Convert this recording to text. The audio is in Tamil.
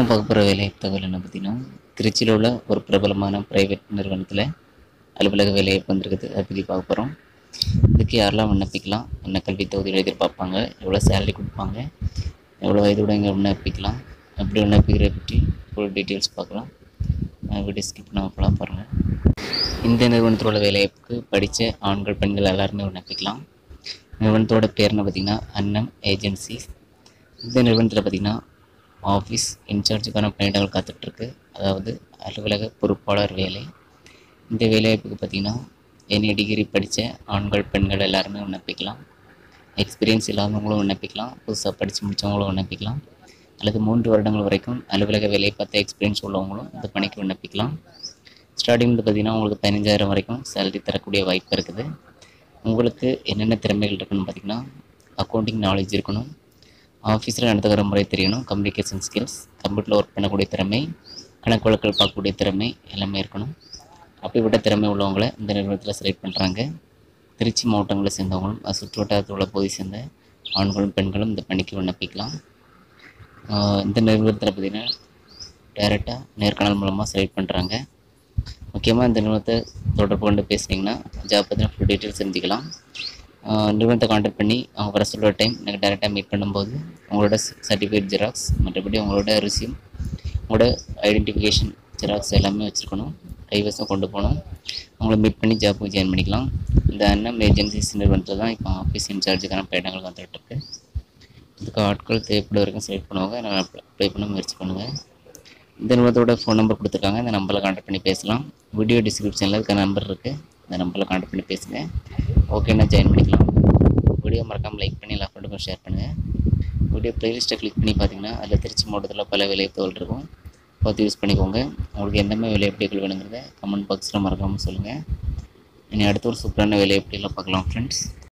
பார்க்க போகிற வேலை தகவல் என்ன பார்த்தீங்கன்னா திருச்சியில் உள்ள ஒரு பிரபலமான ப்ரைவேட் நிறுவனத்தில் அலுவலக வேலைவாய்ப்பு வந்திருக்குது அதை பற்றி பார்க்க போகிறோம் இதுக்கு யாரெல்லாம் விண்ணப்பிக்கலாம் என்ன கல்வி தகுதியில் எதிர்பார்ப்பாங்க எவ்வளோ சேலரி கொடுப்பாங்க எவ்வளோ வயதோட இங்கே விண்ணப்பிக்கலாம் எப்படி விண்ணப்பிக்கிறத பற்றி ஃபுல் டீட்டெயில்ஸ் பார்க்கலாம் வீடியோ ஸ்கிப் பண்ணாமல் ஃபுல்லாக பாருங்கள் இந்த நிறுவனத்தில் உள்ள வேலைவாய்ப்புக்கு படித்த ஆண்கள் பெண்கள் எல்லாருமே விண்ணப்பிக்கலாம் நிறுவனத்தோட பேர்னு பார்த்திங்கன்னா அன்னம் ஏஜென்சிஸ் இந்த நிறுவனத்தில் பார்த்திங்கன்னா ஆஃபீஸ் இன்சார்ஜுக்கான பணியிடங்கள் காத்துட்ருக்கு அதாவது அலுவலக பொறுப்பாளர் வேலை இந்த வேலைவாய்ப்புக்கு பார்த்திங்கன்னா எனி டிகிரி படித்த ஆண்கள் பெண்கள் எல்லாருமே விண்ணப்பிக்கலாம் எக்ஸ்பீரியன்ஸ் இல்லாதவங்களும் விண்ணப்பிக்கலாம் புதுசாக படித்து முடித்தவங்களும் விண்ணப்பிக்கலாம் அல்லது மூன்று வருடங்கள் வரைக்கும் அலுவலக வேலை பார்த்த எக்ஸ்பீரியன்ஸ் உள்ளவங்களும் இந்த பணிக்கு விண்ணப்பிக்கலாம் ஸ்டார்டிங் வந்து பார்த்திங்கன்னா உங்களுக்கு பதினஞ்சாயிரம் வரைக்கும் சேலரி தரக்கூடிய வாய்ப்பு இருக்குது உங்களுக்கு என்னென்ன திறமைகள் இருக்குன்னு பார்த்திங்கன்னா அக்கௌண்டிங் நாலேஜ் இருக்கணும் ஆஃபீஸில் நடத்துகிற முறை தெரியணும் கம்யூனிகேஷன் ஸ்கில்ஸ் கம்ப்யூட்டரில் ஒர்க் பண்ணக்கூடிய திறமை கணக்கு வழக்கல் பார்க்கக்கூடிய திறமை எல்லாமே இருக்கணும் அப்படிப்பட்ட திறமை உள்ளவங்களை இந்த நிறுவனத்தில் செலக்ட் பண்ணுறாங்க திருச்சி மாவட்டங்களை சேர்ந்தவங்களும் அது சுற்று வட்டாரத்தில் உள்ள பகுதியை சேர்ந்த ஆண்களும் பெண்களும் இந்த பணிக்கு விண்ணப்பிக்கலாம் ஆஹ் இந்த நிறுவனத்தில் பார்த்திங்கன்னா டைரெக்டாக நேர்காணல் மூலமாக செலக்ட் பண்ணுறாங்க முக்கியமாக இந்த நிறுவனத்தை தொடர்பு கொண்டு பேசுனீங்கன்னா ஜாப் பற்றின ஃபுல் டீட்டெயில்ஸ் தெரிஞ்சுக்கலாம் ஆஹ் நிறுவனத்தை காண்டாக்ட் பண்ணி அவங்க வர சொல்கிற டைம் எனக்கு டேரெக்டாக மீட் பண்ணும்போது உங்களோட சர்டிஃபிகேட் ஜெராக்ஸ் மற்றபடி உங்களோட ரிசியூம் உங்களோட ஐடென்டிஃபிகேஷன் ஜெராக்ஸ் எல்லாமே வச்சுருக்கணும் கைவசம் கொண்டு போகணும் அவங்கள மீட் பண்ணி ஜாப்புக்கு ஜாயின் பண்ணிக்கலாம் இந்த அண்ணம் ஏஜென்சிஸ் நிறுவனத்தில் தான் இப்போ ஆஃபீஸ் இன்சார்ஜுக்கான பயணங்கள் வந்துட்டுருக்கு இதுக்கு ஆட்கள் தேவைப்பட வரைக்கும் செலக்ட் பண்ணுவாங்க நான் அப்ளை பண்ண முயற்சி பண்ணுங்கள் இந்த நிறுவனத்தோட ஃபோன் நம்பர் கொடுத்துருக்காங்க இந்த நம்பரில் காண்டாக்ட் பண்ணி பேசலாம் வீடியோ டிஸ்கிரிப்ஷனில் இருக்க நம்பர் இருக்குது இந்த நம்பரில் காண்டாக்ட் பண்ணி பேசுங்க ஓகேன்னா ஜாயின் பண்ணிக்கலாம் வீடியோ மறக்காமல் லைக் பண்ணி எல்லா ஃப்ரெண்டுக்கும் ஷேர் பண்ணுங்கள் வீடியோ ப்ளேலிஸ்ட்டை கிளிக் பண்ணி பார்த்தீங்கன்னா அதில் திருச்சி மாவட்டத்தில் பல வேலைவாய்ப்புகள் இருக்கும் பார்த்து யூஸ் பண்ணிக்கோங்க உங்களுக்கு எந்த மாதிரி வேலைவாய்ப்புகள் வேணுங்கிறத கமெண்ட் பாக்ஸில் மறக்காமல் சொல்லுங்கள் இனி அடுத்த ஒரு சூப்பரான வேலைவாய்ப்புகளை பார்க்கலாம் ஃப்ரெண்ட்ஸ்